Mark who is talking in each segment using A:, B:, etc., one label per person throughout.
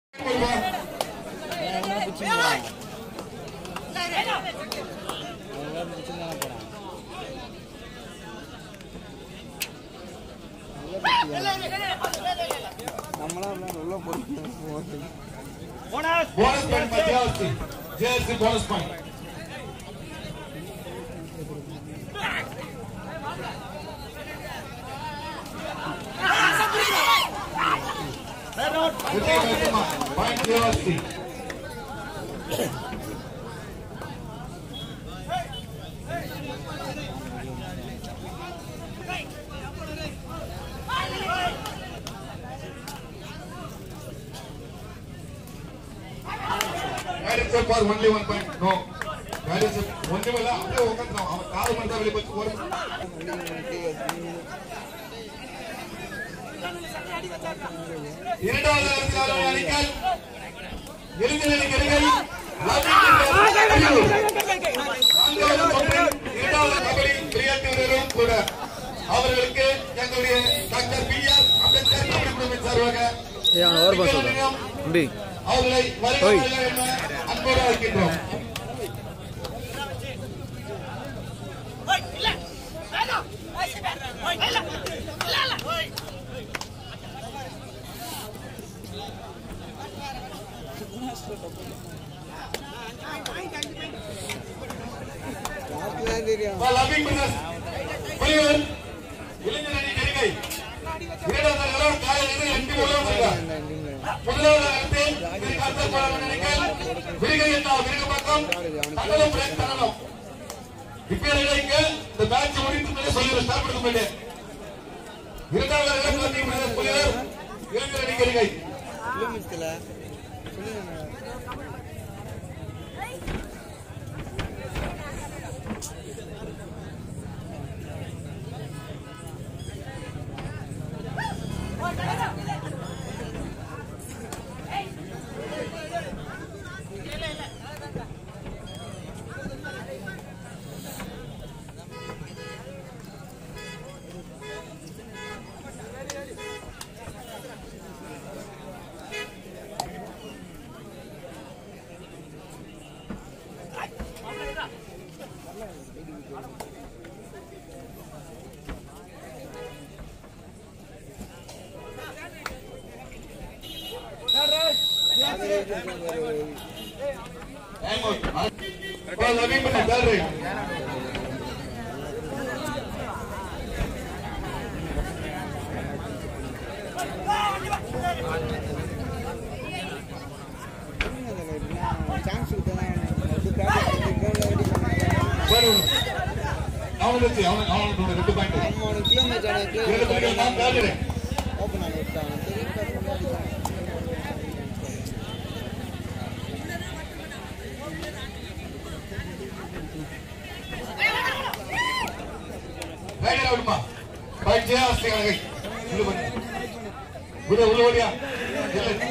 A: Bonus point மத்தியாவஸ்தி JSC bonus point Vijay மைத்தமா point தேவாஸ்தி Guidance so far only one point. No. Guidance ஒண்ணுமே இல்ல அப்படியே உட்காந்துரும் அவன் காது மட்டும் தான் வெளியே போச்சு ஒரு இரண்டாவது இடத்திலான அணிகள் இறுதியில் அணிகள் இரண்டாவது கபடி விளையாட்டு வீரரும் கூட அவர்களுக்கு எங்களுடைய doctor B R Ambedkar kabaddi குழுவின் சார்பாக
B: ஏய் அவன் ஓவர் பாஸ் சொல்றான் தம்பி
A: அவர்களை வருக வருக என அன்போடு அழைக்கின்றோம் லவ்விங் பிசினஸ் புலியூர் இளைஞர் அணி நெருங்கை இரண்டாவது நிலம் காலையில் எட்டு மூலம் முதலாவது அடுத்து திரு கருத்தப்பாளர் நினைக்கல் விரிகை என்ன விருக பக்கம் தகவலும் பிரேக் தரணும் இப்பேர் இடைக்க இந்த மேட்ச் முடித்து மேலே சொல்லி ஸ்டார்ட் பண்ண முடியல இரண்டாவது இடம் லவ்விங் பிசினஸ் புலியூர் இளைஞர் அணி நெருங்கை Hang on. Well, loving business third raid சரி அவனுக்கு அவன் அவனுக்கு ரெண்டு பாயிண்ட் இரண்டு பாயிண்ட் நான் தேர்ட் ரைட் ரைடர் அவுட்மா பாயிண்ட் ஜெயாஸ்தி கணக்கை உள்ள பண்ணு குரு உள்ள ஓடியா இல்லை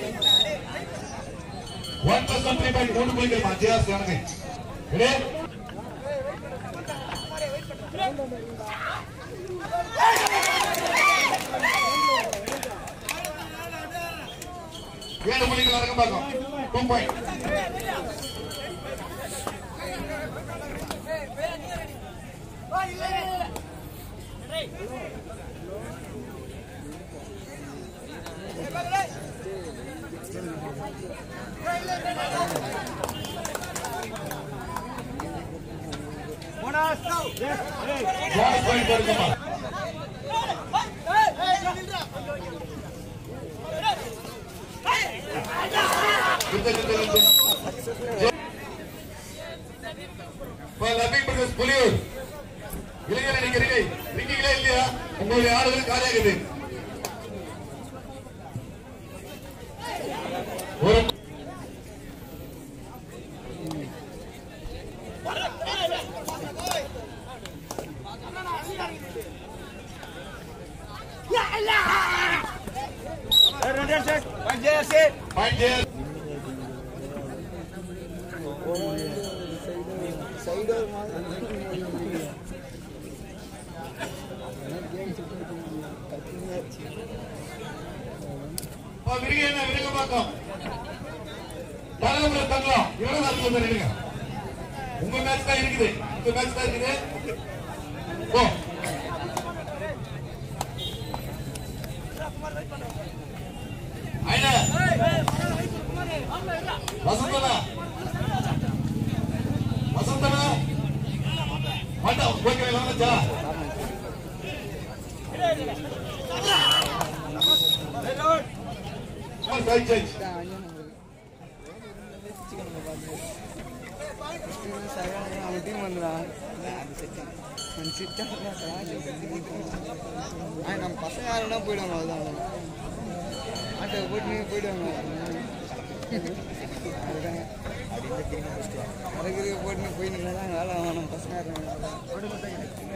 A: one plus one three point மூணு புள்ளிகள் ஜெயாஸ்தி கணக்கை ரெடி ஏழு புள்ளிகள் நடக்க பார்க்கும் டூ பாயிண்ட் போனஸ் பாயிண்ட் கொடுக்குமா லவ்விங் பிரதர்ஸ் புலியூர் இளைஞர் அணிக்கிறீங்க இருக்கீங்களா இல்லையா உங்களுடைய ஆடுகள் காலியாகுது ஒரு பாயிண்ட் ஜெயா அப்ப விருக என்ன விருக பக்கம் தலைமுறை தங்கலாம் இருபதாம் பேர் இருங்க உங்க மேட்ச் தான் இருக்குது உங்க மேட்ச் தான் இருக்குது ஓ ஐயா வசந்தனா வசந்தனா வாடா ஓகே வாங்கச்சா சரி சரி
C: அவன் டீம் வந்துடான் அது செட்டான் அவன் செட்டான் நம்ம பசங்க யாருன்னா போயிடுவாங்க அதுதான் ஆட்டோ போட்டு போயிடுவாங்க அதுதான் அதுக்கு போட்டு போயிட்டு தான் வேலை ஆகும் நம்ம பசங்க யாரும்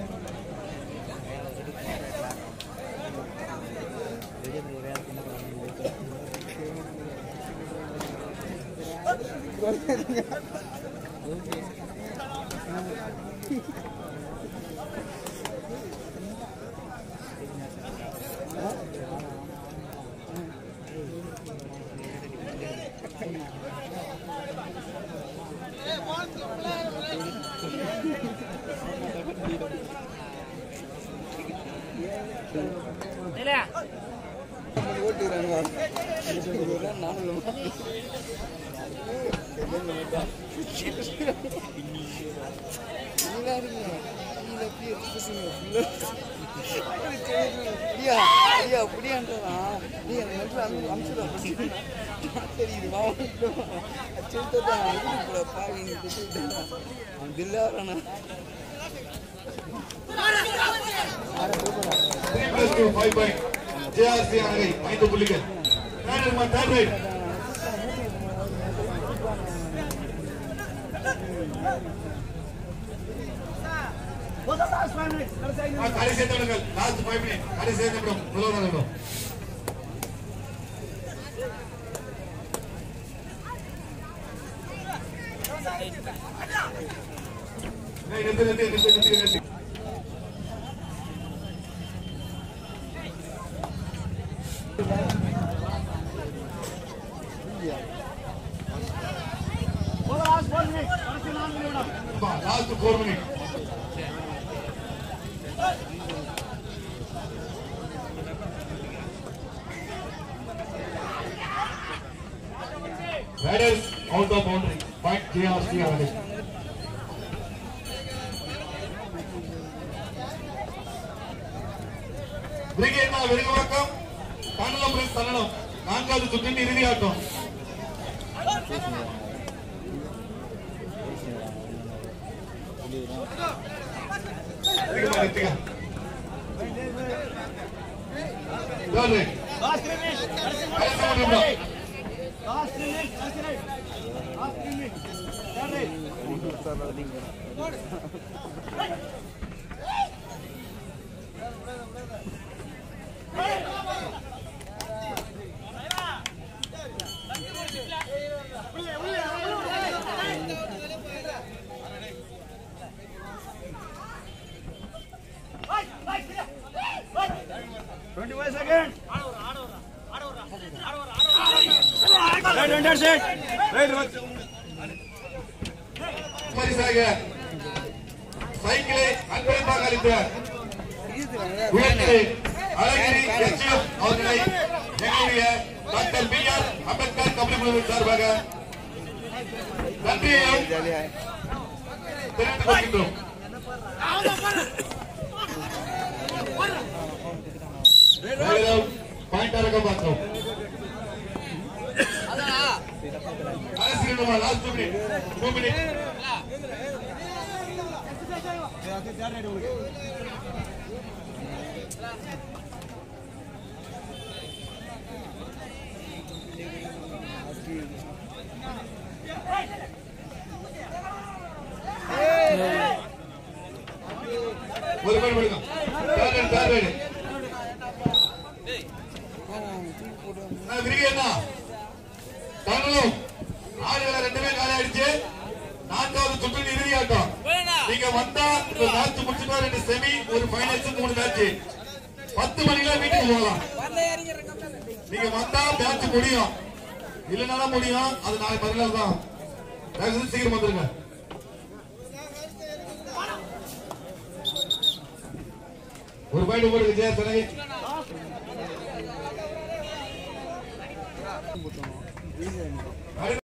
C: ஓட்டுறாங்க நானும்
A: three plus two five point JRC அணகை ஐந்து புள்ளிகள் தேர்ட் மா தேர்ட் ரைட் கடைசி நிமிடங்கள் லாஸ்ட் ஃபைவ் மினிட் கடைசி நிமிடம் முதல் நிமிடம் ஏய், நிறுத்து நிறுத்து நிறுத்து நிறுத்து நிறுத்து last four minute Riders out of boundary. Point JRC already. பிரிகேட்னா விருகவாக்கம் கண்ணலம் பிளஸ் தன்னலம் நான்காவது சுற்றின் இறுதி ஆட்டம் நிறுத்துங்க, நிறுத்துங்க. Third right. கடைசி ஒரு நிமிடம். பரிசாக சைக்கிளை அன்பளிப்பாக அளித்த உயர்திரு அழகிரி எஸ்எஃப் அவர்களை எங்களுடைய doctor B R Ambedkar kabaddi குழு சார்பாக நன்றியையும் தெரிவித்துக் கொள்கின்றோம் மேலும் பாயிண்ட் அரங்க பார்த்தோம் கடைசி நிமிடம் லாஸ்ட் மினிட் டூ மினிட் ஒரு பேர் விடுங்க தேர்ட் ரைட் தேர்ட் ரைட் நான் விரிகேண்ணா தங்கலும் ஆடுகளை ரெண்டுமே காலி ஆயிடுச்சு நான்காவது சுற்றின் இறுதி ஆட்டம் நீங்க வந்தா இந்த மேட்ச் முடிச்சுட்டா ரெண்டு செமி ஒரு ஃபைனல்ஸ் மூணு மேட்ச் பத்து மணிக்கெல்லாம் வீட்டுக்கு போகலாம் நீங்க வந்தா பேட்ச் முடியும் இல்லைனாலும் முடியும் அது நாளை மறுநாள் தான் தயவு செஞ்சு சீக்கிரம் வந்துருங்க ஒரு பாயிண்ட் போடுங்க ஜெயா திரை
C: போட்டோம் ஈஸியாக